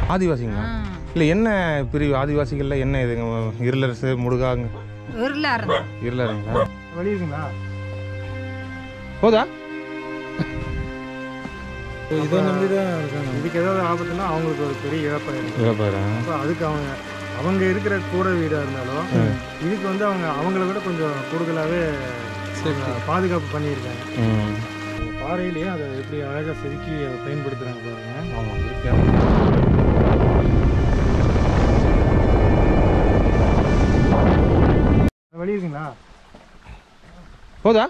ஆதிவாசிங்களா இல்லை என்ன பிரிவு ஆதிவாசிகளில் என்ன இதுங்க இருளரசு முடுகாங்க இருளாருங்க இருளருங்களா வழி இருக்குங்களா போதா இதை நம்பி தான் இருக்காங்க இதுக்கு ஏதாவது ஆபத்துனா அவங்களுக்கு ஒரு பெரிய இழப்பாயிடும் இழப்பாரு அப்போ அதுக்கு அவங்க அவங்க இருக்கிற கூரை வீடாக இருந்தாலும் இதுக்கு வந்து அவங்க அவங்கள விட கொஞ்சம் கூடுதலாகவே பாதுகாப்பு பண்ணியிருக்காங்க ம் பாறையிலேயே அதை எப்படி அழகாக செதுக்கி அதை பயன்படுத்துகிறாங்க பாருங்க ஆமாம் இருக்கு வழி இருக்குங்களா போதா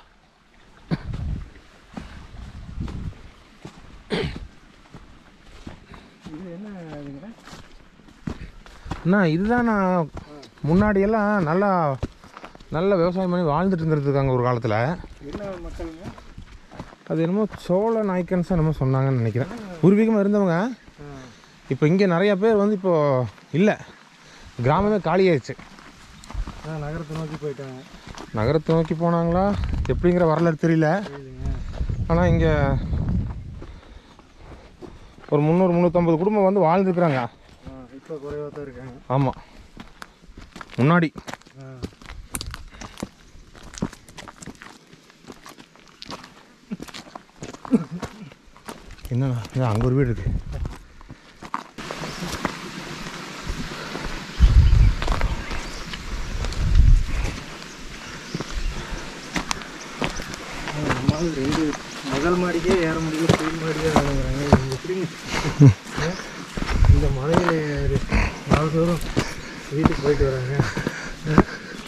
இது என்ன இதுங்க அண்ணா இதுதான் நான் முன்னாடியெல்லாம் நல்லா நல்ல விவசாயம் பண்ணி வாழ்ந்துட்டு இருந்திருக்காங்க ஒரு காலத்தில் என்ன மக்களுங்க அது என்னமோ சோழ நாய்க்கன்ஸ் என்னமோ சொன்னாங்கன்னு நினைக்கிறேன் பூர்வீகமாக இருந்தவங்க இப்போ இங்கே நிறைய பேர் வந்து இப்போ இல்லை கிராமமே காலியாயிடுச்சு அதான் நகரத்தை நோக்கி போயிட்டாங்க நகரத்தை நோக்கி போனாங்களா எப்படிங்கிற வரலாறு தெரியல புரியுதுங்க ஆனால் இங்கே ஒரு முந்நூறு முந்நூற்றம்பது குடும்பம் வந்து வாழ்ந்துருக்குறாங்க இப்போ குறைவாக தான் இருக்காங்க ஆமாம் முன்னாடி ஆ. என்னண்ணா அங்கே ஒரு வீடு இருக்கு நம்மளால ரெண்டு முதல் மாடிக்கே ஏற முடியல கீழ் மாடியே வேணுங்கிறாங்க இது எப்படிங்க ஆ? இந்த மலையில் நாள்தோறும் வீட்டுக்கு போயிட்டு வராங்க ஆ?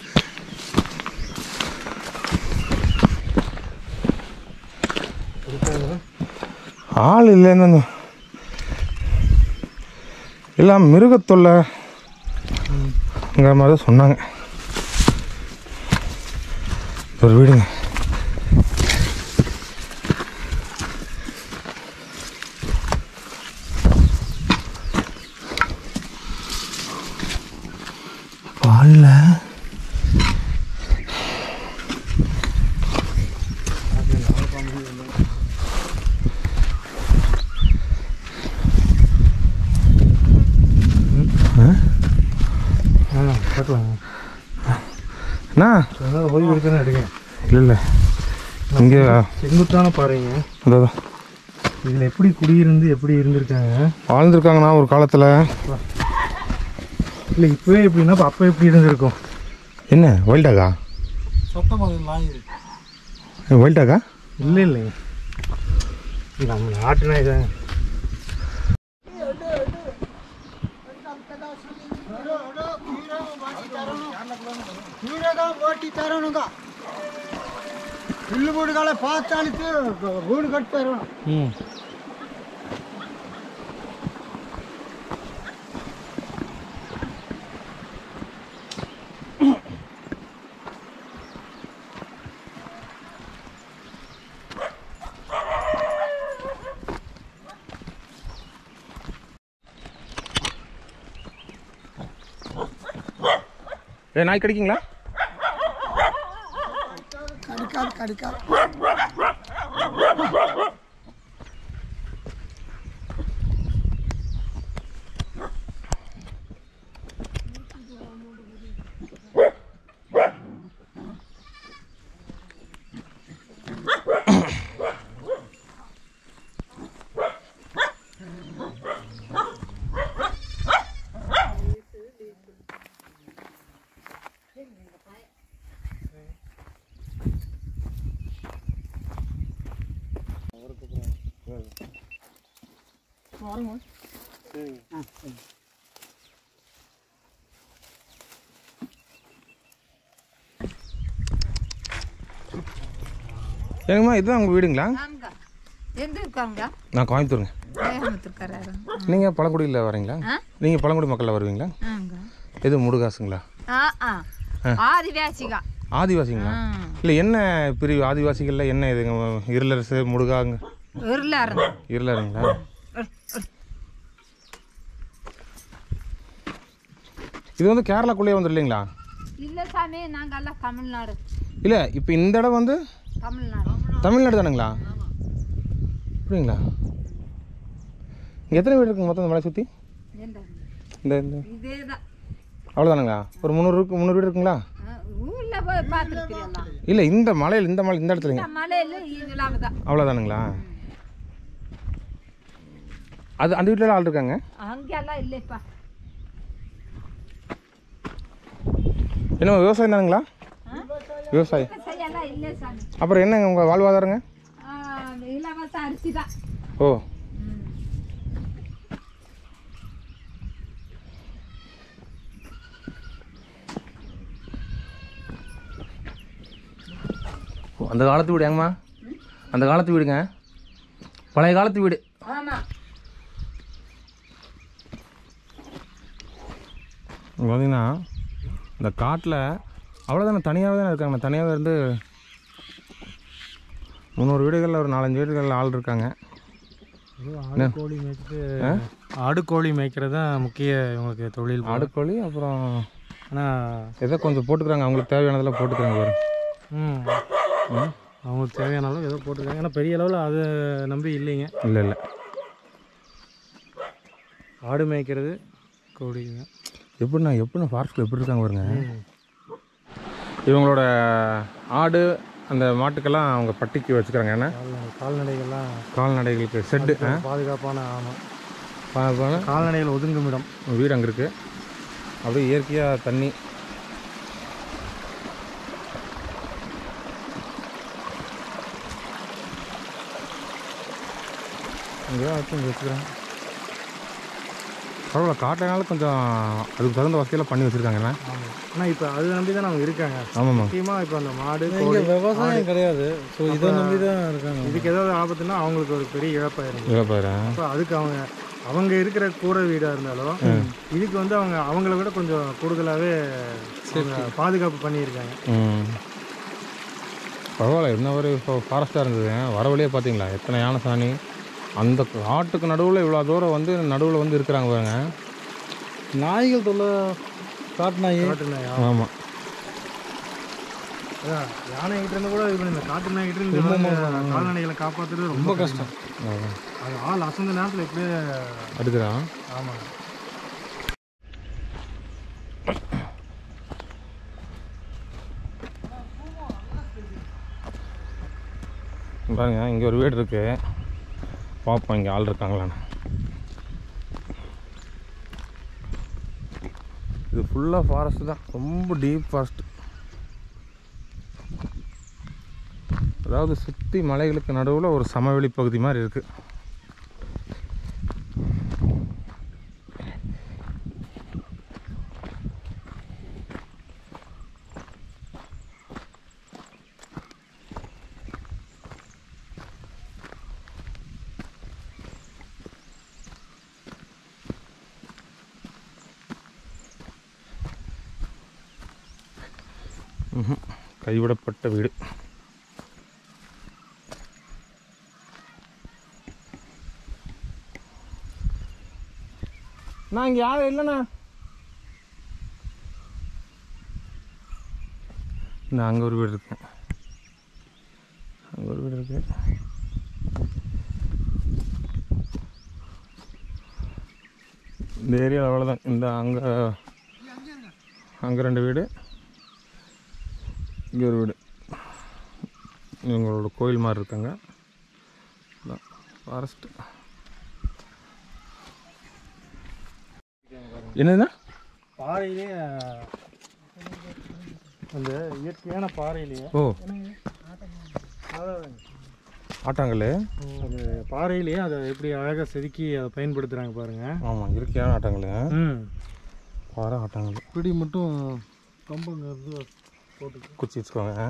இருக்காங்களா? ஆள் இல்லைன்னு அந்த- எல்லாம் மிருகத்தொல்லை ங்கிற மாதிரி தான் சொன்னாங்க ஒரு வீடுங்க பால்ல ஆ பார்க்கலாம் அண்ணா அதனால் ஓய்வு எடுக்கணும் எடுங்க இல்லை இல்லை இங்கே செங்குத்தான பாருங்க அதாவது இதில் எப்படி குடியிருந்து எப்படி இருந்திருக்காங்க வாழ்ந்துருக்காங்கண்ணா ஒரு காலத்தில் இல்லை இப்போவே எப்படின்னா அப்போ அப்போ எப்படி இருந்திருக்கும் என்ன வைல்டாகா சத்தம் அது நாய் வைல்டாகா இல்லை இல்லைங்க நம்ம நாட்டு நாய் தாங்க ಓಟಿ ತರೋಣಗ ಇಲ್ಲು ಬುಡ್ಗಳ ಪಾಸ್ ಚಾಲಿತು ಗೂಡು ಕಟ್ತಾ ಇರೋಣ ம் ஏ நாய் கிடைக்குங்களா ಕಡಿಕಾಲ್ ಕಡಿಕಾಲ್ ஏங்கம்மா இதுதான் உங்கள் வீடுங்களா ஆமாங்க எந்த இருக்காங்க நான் கோயம்புத்தூருங்க கோயம்புத்தூர்காரரு நீங்கள் பழங்குடியில் வரீங்களா ஆ? நீங்கள் பழங்குடி மக்களில் வருவீங்களா ஆங்க எது முடுகாசுங்களா ஆ ஆ ஆதிவாசிக ஆதிவாசிங்களா இல்லை என்ன பிரிவு ஆதிவாசிகளில் என்ன இதுங்க இருளரசு முடுகாங்க இருளாருங்க இருளருங்களா இது வந்து கேரளாக்குள்ளேயே வந்துடும் இல்லைங்களா இல்ல சாமி நாங்கெல்லாம் தமிழ்நாடு இல்லை இப்போ இந்த இடம் வந்து தமிழ்நாடு தமிழ்நாடு தானுங்களா அப்படிங்களா இங்கே எத்தனை வீடு இருக்குங்க மொத்தம் இந்த மலை சுற்றி ஏண்டா? இந்த இந்த இதேதான் அவ்வளோதானுங்களா ஒரு முந்நூறு இருக்கு முந்நூறு வீடு இருக்குங்களா ஆ, ஊர்ல போய் பார்த்துருக்கிறீங்களா இல்லை இந்த மலையில் இந்த மலை இந்த இடத்துலங்க மலையில இவ்வளவு தான் அவ்வளோதானுங்களா அது அந்த வீட்டில் ஆள் இருக்காங்க அங்கெல்லாம் இல்லைப்பா என்ன விவசாயம் தானுங்களா விவசாயம் செய்யலாம் இல்லை சாமி அப்புறம் என்னங்க உங்கள் வாழ்வாதாரங்க ஆ, இலவச அரிசி தான் ஓ ஓ, அந்த காலத்து வீடு ஏங்கம்மா அந்த காலத்து வீடுங்க பழைய காலத்து வீடு ஆமா இங்க பார்த்தீங்கன்னா இந்த காட்டில் அவ்வளோதானே தனியாகவே தானே இருக்காங்க தனியாகவே இருந்து முந்நூறு வீடுகளில் ஒரு நாலஞ்சு வீடுகளில் ஆள் இருக்காங்க ஆடு கோழி மேய்ச்சிட்டு ஆடு கோழி மேய்க்கிறது தான் முக்கிய இவங்களுக்கு தொழில் ஆடு கோழி அப்புறம் ஆனால் ஏதோ கொஞ்சம் போட்டுக்கிறாங்க அவங்களுக்கு தேவையானதெல்லாம் போட்டுக்கிறாங்க பாரு ம் அவங்களுக்கு தேவையான அளவு ஏதோ போட்டிருக்காங்க ஆனால் பெரிய அளவில் அதை நம்பி இல்லைங்க இல்லை இல்லை ஆடு மேய்க்கிறது கோழிங்க எப்படிண்ணா எப்படிண்ணா ஃபாரஸ்ட்டில் எப்படி இருக்காங்க பாருங்க இவங்களோட ஆடு அந்த மாட்டுக்கெல்லாம் அவங்க பட்டிக்கு வச்சுக்கிறாங்க ஏன்னா கால்நடை கால்நடைகள்லாம் கால்நடைகளுக்கு செட்டு பாதுகாப்பான ஆமாம் பார்ப்பாங்க கால்நடைகள் ஒதுங்கும் இடம் வீடு அங்கே இருக்குது அப்படியே இயற்கையாக தண்ணி இங்கே வச்சு இங்கே வச்சுக்கிறேன் பரவாயில்ல காட்டினால கொஞ்சம் அதுக்கு தகுந்த வசதியெல்லாம் பண்ணி வச்சுருக்காங்கண்ணா ஆமாம் ஆனால் இப்போ அதை நம்பி தான் அவங்க இருக்காங்க ஆமாம்மா முக்கியமாக இப்போ அந்த மாடு கோழி விவசாயம் கிடையாது ஸோ இதை நம்பி தான் இருக்காங்க இதுக்கு ஏதாவது ஆபத்துன்னா அவங்களுக்கு ஒரு பெரிய இழப்பாயிரும் இழப்பாரு அப்போ அதுக்கு அவங்க அவங்க இருக்கிற கூரை வீடாக இருந்தாலும் இதுக்கு வந்து அவங்க அவங்கள விட கொஞ்சம் கூடுதலாகவே பாதுகாப்பு பண்ணியிருக்காங்க ம் பரவாயில்ல என்ன ஒரு ஃபாரஸ்ட்டாக இருந்தது வர வழியே பார்த்தீங்களா எத்தனை யானை சாணி அந்த காட்டுக்கு நடுவில் இவ்வளோ தூரம் வந்து நடுவில் வந்து இருக்கிறாங்க பாருங்க நாய்கள் தொல்லை காட்டு நாய் காட்டு நாய் ஆமாம் அதான் யானை கிட்ட இருந்து கூட இது பண்ணி இந்த காட்டு நாய் கிட்ட இருந்து இந்த மாதிரி கால்நடைகளை காப்பாற்றுறது ரொம்ப கஷ்டம் அது ஆள் அசந்த நேரத்தில் எப்படியே அடுக்குறான் ஆமாம் பாருங்க இங்கே ஒரு வீடு இருக்கு பார்ப்போம் இங்கே ஆள் இருக்காங்களான்னு இது ஃபுல்லாக ஃபாரஸ்ட் தான் ரொம்ப டீப் ஃபாரஸ்ட் அதாவது சுற்றி மலைகளுக்கு நடுவில் ஒரு சமவெளி பகுதி மாதிரி இருக்குது ம்ஹும். கைவிடப்பட்ட வீடு நான் இங்கே யாரும் இல்லைண்ணா இந்த அங்கே ஒரு வீடு இருக்கு அங்கே ஒரு வீடு இருக்கு இந்த ஏரியாவில் அவ்வளோதான் இந்த அங்கே அங்கே ரெண்டு வீடு இங்கே ஒரு வீடு இவங்களோட கோயில் மாதிரி இருக்காங்க ஃபாரஸ்ட் என்னதுண்ணா பாறையிலே அந்த இயற்கையான பாறையிலேயே ஓ அதான் ஆட்டாங்கல் அது பாறையிலேயே அதை எப்படி அழகாக செதுக்கி அதை பயன்படுத்துகிறாங்க பாருங்க ஆமாம் இயற்கையான ஆட்டாங்கல் ம் பாறை ஆட்டாங்கல் பிடி மட்டும் கம்பங்க போட்டு குச்சி வச்சுக்கோங்க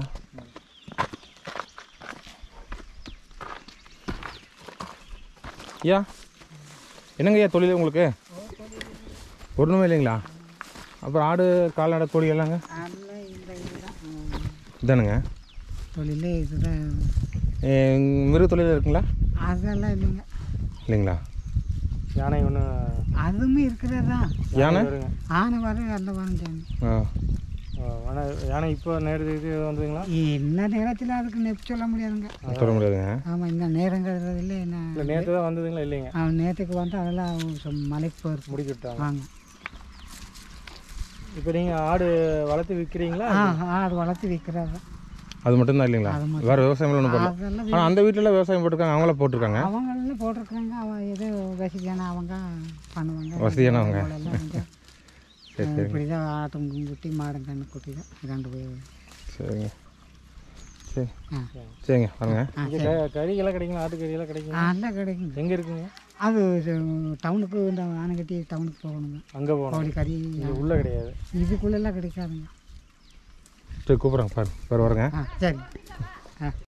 ஐயா என்னங்க ஐயா தொழில் உங்களுக்கு ஒன்றுமே இல்லைங்களா அப்புறம் ஆடு கால்நடை கோழி எல்லாங்க இதானுங்க தொழிலே இதுதான் ஏ, மிருக தொழில் இருக்குங்களா அதெல்லாம் இல்லைங்க இல்லைங்களா யானை ஒன்று அதுவுமே இருக்கிறது தான் யானை ஆனை வரும் எல்லாம் வரும் சாமி ஆ ஆனால் யானை இப்போ நேரடி இது வந்ததுங்களா என்ன நேரத்தில் அதுக்கு நெப் சொல்ல முடியாதுங்க சொல்ல முடியாதுங்க ஆமாம் இந்த நேரங்கிறது இல்லை என்ன இல்லை நேற்று தான் வந்ததுங்களா இல்லைங்க அவன் நேற்றுக்கு வந்து அதெல்லாம் சும் மலைக்கு போயிருக்கு முடிச்சு விட்டாங்க வாங்க இப்போ நீங்கள் ஆடு வளர்த்து விற்கிறீங்களா ஆ ஆ, அது வளர்த்து விற்கிறாங்க அது மட்டும்தான் இல்லைங்களா அது மட்டும். வேறு விவசாயம் ஒன்றும் பண்ணல அதெல்லாம் ஆனால் அந்த வீட்டில் விவசாயம் போட்டிருக்காங்க அவங்கள போட்டிருக்காங்க அவங்கள போட்டிருக்காங்க அவன் ஏதோ வசதியான அவங்க பண்ணுவாங்க வசதியானவங்க. அவங்களெல்லாம் கொஞ்சம் சரி சரி இப்படி தான் ஆட்டும் குட்டி மாடும் கண்ணு குட்டி தான் ரெண்டு பேர் சரிங்க சரி ஆ சரிங்க பாருங்க ஆ இங்கே சரி கறியெல்லாம் கிடைக்குங்களா ஆட்டு கறியெல்லாம் கிடைக்குங்க அதெல்லாம் கிடைக்குங்க எங்கே இருக்குங்க அது இது டவுனுக்கு இந்த ஆனைக்கட்டி டவுனுக்கு போகணுங்க அங்கே போகணும் கோழி கறி இங்கே உள்ளே கிடையாது இதுக்குள்ளெல்லாம் கிடைக்காதுங்க சரி கூப்பிட்றேங்க பாரு பாரு வரேங்க ஆ சரி ஆ